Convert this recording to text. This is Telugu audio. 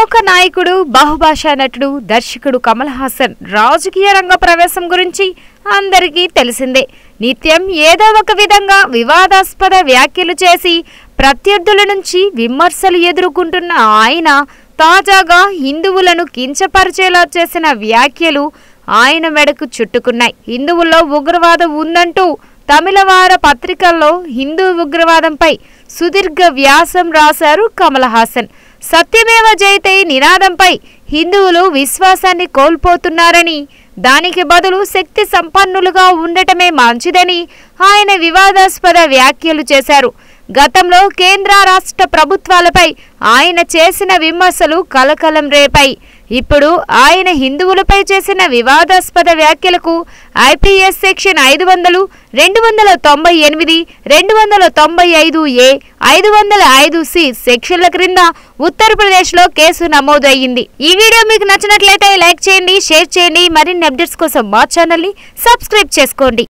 ప్రముఖ నాయకుడు బహుభాషా నటుడు దర్శకుడు కమల్ హాసన్ రాజకీయ రంగ ప్రవేశం గురించి అందరికీ తెలిసిందే నిత్యం ఏదో ఒక విధంగా వివాదాస్పద వ్యాఖ్యలు చేసి ప్రత్యర్థుల నుంచి విమర్శలు ఎదుర్కొంటున్న ఆయన తాజాగా హిందువులను కించపరిచేలా చేసిన వ్యాఖ్యలు ఆయన మెడకు చుట్టుకున్నాయి హిందువుల్లో ఉగ్రవాదం ఉందంటూ తమిళవార పత్రికల్లో హిందూ ఉగ్రవాదంపై సుదీర్ఘ వ్యాసం రాశారు కమల్ హాసన్ సత్యమేవ జయతే నినాదంపై హిందువులు విశ్వాసాన్ని కోల్పోతున్నారని దానికి బదులు శక్తి సంపన్నులుగా ఉండటమే మంచిదని ఆయన వివాదాస్పద వ్యాఖ్యలు చేశారు గతంలో కేంద్ర రాష్ట్ర ప్రభుత్వాలపై ఆయన చేసిన విమర్శలు కలకలం రేపాయి ఇప్పుడు ఆయన హిందువులపై చేసిన వివాదాస్పద వ్యాఖ్యలకు ఐపీఎస్ సెక్షన్ ఐదు వందలు రెండు వందల తొంభై ఎనిమిది రెండు వందల తొంభై ఐదు ఏ ఐదు వందల ఐదు సి సెక్షన్ల క్రింద ఉత్తరప్రదేశ్లో కేసు నమోదయ్యింది ఈ వీడియో మీకు నచ్చినట్లయితే లైక్ చేయండి షేర్ చేయండి మరిన్ని అప్డేట్స్ కోసం మా ఛానల్ని సబ్స్క్రైబ్ చేసుకోండి